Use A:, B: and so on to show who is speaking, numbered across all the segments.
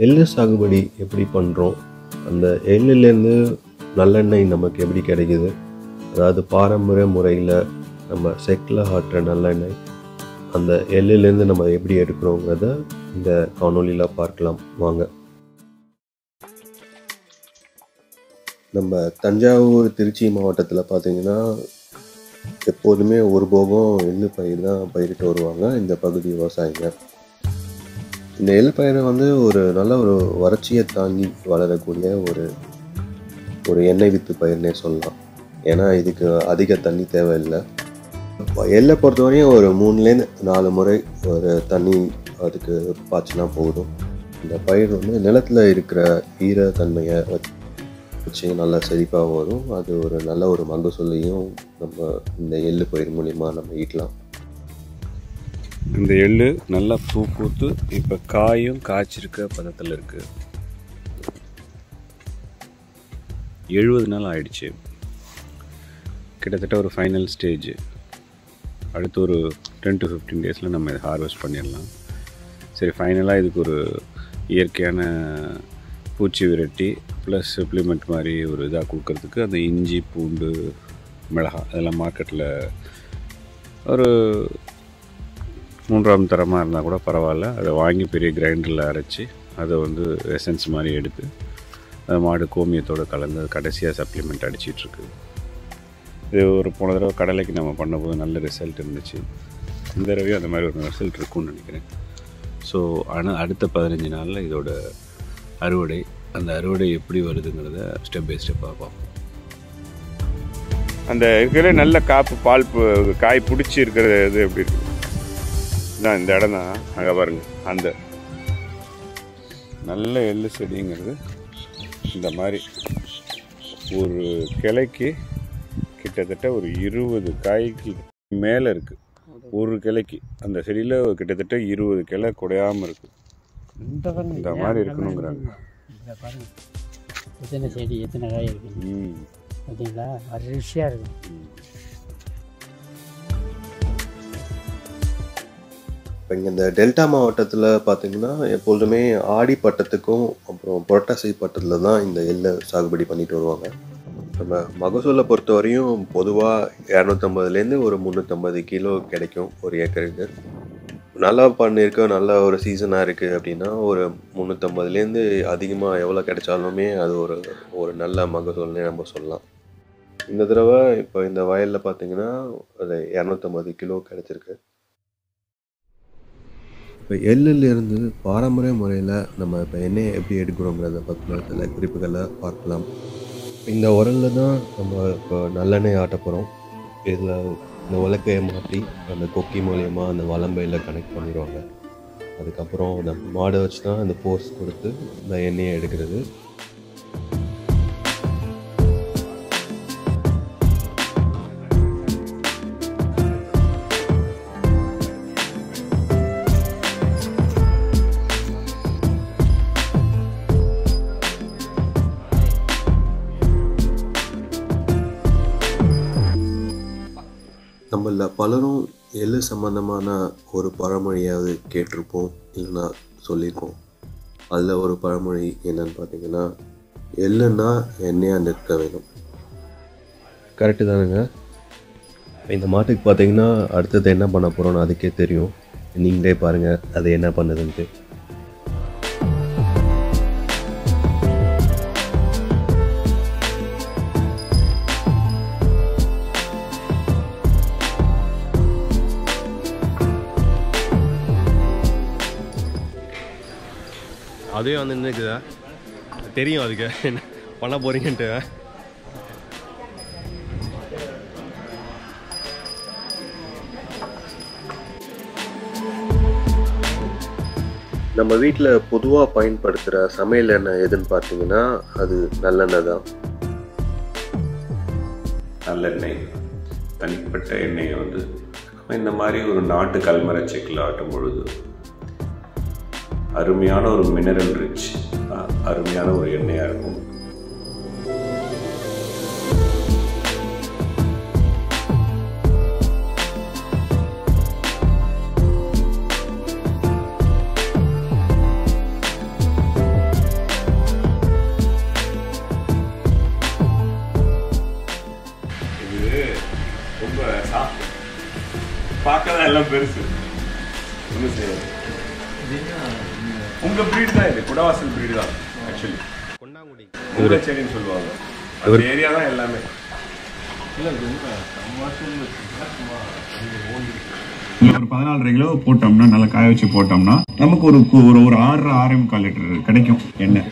A: எள்ளு சாகுபடி எப்படி பண்ணுறோம் அந்த எள்ளுலேருந்து நல்லெண்ணெய் நமக்கு எப்படி கிடைக்குது அதாவது பாரம்பரிய முறையில் நம்ம செக்கில் ஆட்டுற நல்லெண்ணெய் அந்த எள்ளுலேருந்து நம்ம எப்படி எடுக்கிறோங்கிறத இந்த காணொலியில் பார்க்கலாம் வாங்க நம்ம தஞ்சாவூர் திருச்சி மாவட்டத்தில் பார்த்தீங்கன்னா எப்போதுமே ஒரு போகம் எள்ளு பயிர் தான் பயிரிட்டு வருவாங்க இந்த பகுதி விவசாயிங்க இந்த எள்ளு பயிரை வந்து ஒரு நல்ல ஒரு வறட்சியை தாங்கி வளரக்கூடிய ஒரு ஒரு எண்ணெய் வித்து பயிர்னே சொல்லலாம் ஏன்னா இதுக்கு அதிக தண்ணி தேவையில்லை எள்ளை பொறுத்தவரையும் ஒரு மூணுலேருந்து நாலு முறை ஒரு தண்ணி அதுக்கு பாய்ச்சினா போதும் இந்த பயிர் வந்து நிலத்தில் இருக்கிற ஈரத்தன்மையை வச்சு நல்லா செழிப்பாக வரும் அது ஒரு நல்ல ஒரு மகசூலையும் நம்ம இந்த எள்ளு பயிர் மூலிமா நம்ம ஈட்டலாம்
B: இந்த எள்ளு நல்லா பூ பூத்து இப்போ காயும் காய்ச்சிருக்க பதத்தில் இருக்கு எழுபது நாள் ஆயிடுச்சு கிட்டத்தட்ட ஒரு ஃபைனல் ஸ்டேஜ் அடுத்து ஒரு டென் டு ஃபிஃப்டீன் டேஸில் நம்ம இதை ஹார்வெஸ்ட் பண்ணிடலாம் சரி ஃபைனலாக இதுக்கு ஒரு இயற்கையான பூச்சி விரட்டி ப்ளஸ் சப்ளிமெண்ட் மாதிரி ஒரு இதாக கொடுக்கறதுக்கு அந்த இஞ்சி பூண்டு மிளகாய் அதெல்லாம் மார்க்கெட்டில் ஒரு மூன்றாம் தரமாக இருந்தால் கூட பரவாயில்ல அதை வாங்கி பெரிய கிரைண்டரில் அரைச்சி அதை வந்து எசன்ஸ் மாதிரி எடுத்து அது மாடு கோமியத்தோடு கலந்து கடைசியாக சப்ளிமெண்ட் அடிச்சிட்ருக்கு இது ஒரு போன தடவை கடலைக்கு நம்ம பண்ணும்போது நல்ல ரிசல்ட் இருந்துச்சு இந்த தடவையும் அந்த மாதிரி ஒரு ரிசல்ட் இருக்கும்னு நினைக்கிறேன் ஸோ ஆனால் அடுத்த பதினஞ்சு நாளில் இதோட அறுவடை அந்த அறுவடை எப்படி வருதுங்கிறத ஸ்டெப் பை ஸ்டெப்பாக பார்ப்போம் அந்த இருக்கிற நல்ல காப்பு பால் பு- காய் பிடிச்சி இருக்கிற இது எப்படி இருக்கு இதான் இந்த இடம் தான் அங்கே பாருங்க அந்த நல்ல எள்ளு செடிங்கிறது இந்த மாதிரி ஒரு கிளைக்கு கிட்டத்தட்ட ஒரு இருபது காய்க்கு மேலே இருக்குது ஒரு கிளைக்கு அந்த செடியில் கிட்டத்தட்ட இருபது கிளை குடையாமல் இருக்குது இந்த மாதிரி இருக்கணுங்கிறாங்க
C: இதில் பாருங்க எத்தனை செடி எத்தனை காய் இருக்கு
B: ம்
C: பார்த்தீங்களா வரிசையாக இருக்கும்
A: இப்போ இங்கே இந்த டெல்டா மாவட்டத்தில் பார்த்தீங்கன்னா எப்பொழுதுமே ஆடி பட்டத்துக்கும் அப்புறம் புரட்டாசி பட்டத்தில் தான் இந்த எள்ளை சாகுபடி பண்ணிட்டு வருவாங்க நம்ம மகசூலை பொறுத்தவரையும் பொதுவாக இரநூத்தம்பதுலேருந்து ஒரு முந்நூற்றம்பது கிலோ கிடைக்கும் ஒரு ஏக்கருக்கு நல்லா பண்ணியிருக்க நல்ல ஒரு சீசனாக இருக்குது அப்படின்னா ஒரு முந்நூற்றம்பதுலேருந்து அதிகமாக எவ்வளோ கிடைச்சாலுமே அது ஒரு ஒரு நல்ல மகசூல்னே நம்ம சொல்லலாம் இந்த தடவை இப்போ இந்த வயலில் பார்த்தீங்கன்னா ஒரு இரநூத்தம்பது கிலோ கிடைச்சிருக்கு இப்போ எள்ளிலிருந்து பாரம்பரிய முறையில் நம்ம இப்போ எண்ணெயை எப்படி எடுக்கிறோங்கிறத பற்றின சில குறிப்புகளை பார்க்கலாம் இந்த உரலில் தான் நம்ம இப்போ நல்லெண்ணெய் ஆட்ட போகிறோம் இதில் இந்த உலக்கையை மாற்றி அந்த கொக்கி மூலயமா அந்த வலம்பையில் கனெக்ட் பண்ணிடுவாங்க அதுக்கப்புறம் அந்த மாடை வச்சு தான் அந்த போர்ஸ் கொடுத்து இந்த எண்ணெயை எடுக்கிறது நம்மள பலரும் எள்ளு சம்பந்தமான ஒரு பழமொழியாவது கேட்டிருப்போம் இல்லைன்னா சொல்லியிருப்போம் அதில் ஒரு பழமொழி என்னன்னு பார்த்தீங்கன்னா எள்ளுன்னா எண்ணெயாக நிற்க வேணும் கரெக்டு தானுங்க இந்த மாட்டுக்கு பார்த்தீங்கன்னா அடுத்தது என்ன பண்ண போகிறோன்னு அதுக்கே தெரியும் நீங்களே பாருங்கள் அது என்ன பண்ணுதுன்ட்டு
D: அதுவே வந்து நின்றுக்குதா தெரியும் அதுக்கு என்ன பண்ண போறீங்கன்ட்டு
A: நம்ம வீட்டில் பொதுவாக பயன்படுத்துகிற சமையல் எண்ணெய் எதுன்னு பார்த்தீங்கன்னா அது நல்லெண்ணெய் தான்
B: நல்லெண்ணெய் தனிப்பட்ட எண்ணெயை வந்து நம்ம இந்த மாதிரி ஒரு நாட்டு கல்மர செக்கில் ஆட்டும் பொழுது அருமையான ஒரு மினரல் ரிச் அருமையான ஒரு எண்ணெயாக இருக்கும் பார்க்க தான் எல்லாம் பெருசு ஒன்றும் செய்யாது உங்க பிரீடு தான் இது குடவாசல் பிரீடு தான் ஆக்சுவலி
D: கொண்டாங்குடி
B: செடின்னு சொல்லுவாங்க அந்த ஏரியா தான் எல்லாமே
E: இல்லை ஒரு பதினாலரை கிலோ போட்டோம்னா நல்லா காய வச்சு போட்டோம்னா நமக்கு ஒரு கு- ஒரு ஒரு ஆறு ஆறே முக்கால் லிட்டர் கிடைக்கும் எண்ணெய்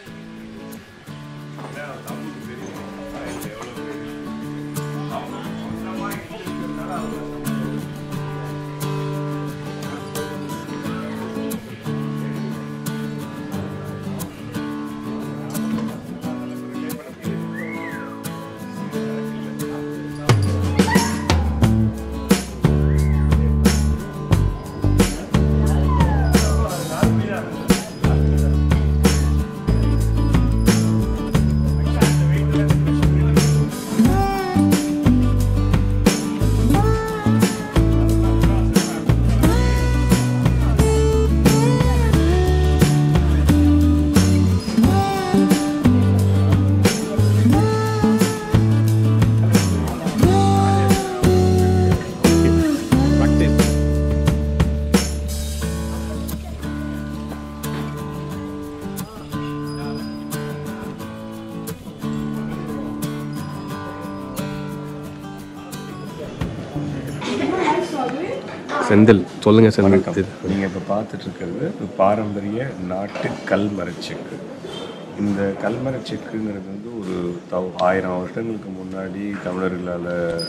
D: செந்தில் சொல்லுங்க செந்தில்
B: வணக்கம் நீங்கள் இப்போ பார்த்துட்டு இருக்கிறது ஒரு பாரம்பரிய நாட்டு கல்மரச்செக்கு இந்த கல்மரச்செக்குங்கிறது வந்து ஒரு தவ ஆயிரம் வருஷங்களுக்கு முன்னாடி தமிழர்களால்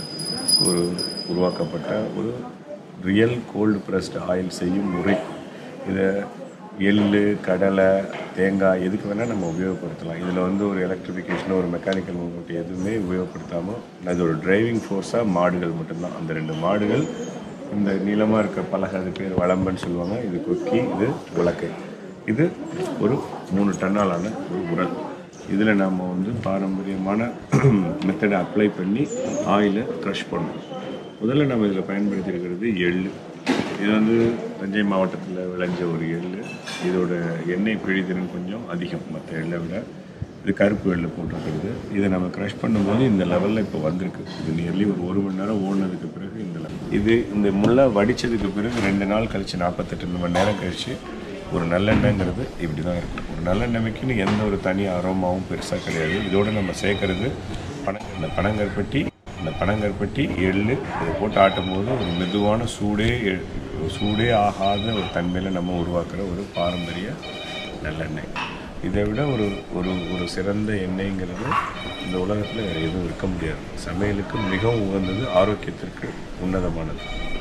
B: ஒரு உருவாக்கப்பட்ட ஒரு ரியல் கோல்டு ப்ரெஸ்ட் ஆயில் செய்யும் முறை இதை எள்ளு கடலை தேங்காய் எதுக்கு வேணால் நம்ம உபயோகப்படுத்தலாம் இதில் வந்து ஒரு எலக்ட்ரிஃபிகேஷனோ ஒரு மெக்கானிக்கல் மூவ்மெண்ட் எதுவுமே உபயோகப்படுத்தாமல் அது ஒரு டிரைவிங் ஃபோர்ஸாக மாடுகள் மட்டும்தான் அந்த ரெண்டு மாடுகள் இந்த நீளமாக இருக்க பலகை அது பேர் வளம்பன்னு சொல்லுவாங்க இது கொக்கி இது உலக்கை இது ஒரு மூணு டன்னாலான ஒரு உரல் இதில் நம்ம வந்து பாரம்பரியமான மெத்தடை அப்ளை பண்ணி ஆயிலை க்ரஷ் பண்ணணும் முதல்ல நம்ம இதில் பயன்படுத்தியிருக்கிறது எள்ளு இது வந்து தஞ்சை மாவட்டத்தில் விளைஞ்ச ஒரு எள்ளு இதோட எண்ணெய் பிழிதிறன் கொஞ்சம் அதிகம் மற்ற எள்ளை விட இது கருப்பு எள்ளு போட்டிருக்கிறது இதை நம்ம க்ரஷ் பண்ணும்போது இந்த லெவலில் இப்போ வந்திருக்கு இது நியர்லி ஒரு ஒரு மணி நேரம் ஓடினதுக்கு பிறகு இந்த level. இது இந்த முள்ளை வடித்ததுக்கு பிறகு ரெண்டு நாள் கழித்து நாற்பத்தெட்டு மணி நேரம் கழித்து ஒரு நல்லெண்ணெய்ங்கிறது இப்படி தான் இருக்கும் ஒரு நல்லெண்ணெய்க்குன்னு எந்த ஒரு தனி அரோமாவும் பெருசாக கிடையாது இதோட நம்ம சேர்க்கறது பனங்க இந்த பனங்கற்பட்டி இந்த பனங்கற்பட்டி எள்ளு இதை போட்டு ஆட்டும் போது ஒரு மெதுவான சூடே எ- சூடே ஆகாத ஒரு தன்மையில் நம்ம உருவாக்குற ஒரு பாரம்பரிய நல்லெண்ணெய் இதை விட ஒரு ஒரு ஒரு சிறந்த எண்ணெய்ங்கிறது இந்த உலகத்தில் வேறு எதுவும் இருக்க முடியாது சமையலுக்கு மிகவும் உகந்தது ஆரோக்கியத்திற்கு உன்னதமானது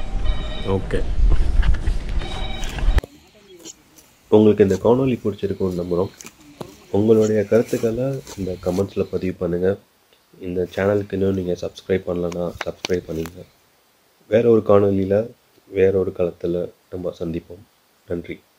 D: ஓகே
A: உங்களுக்கு இந்த காணொளி பிடிச்சிருக்கும்னு நம்புகிறோம் உங்களுடைய கருத்துக்களை இந்த கமெண்ட்ஸில் பதிவு பண்ணுங்கள் இந்த சேனலுக்கு இன்னும் நீங்கள் சப்ஸ்கிரைப் பண்ணலன்னா சப்ஸ்கிரைப் பண்ணிங்க வேற ஒரு காணொளியில் வேற ஒரு களத்தில் நம்ம சந்திப்போம் நன்றி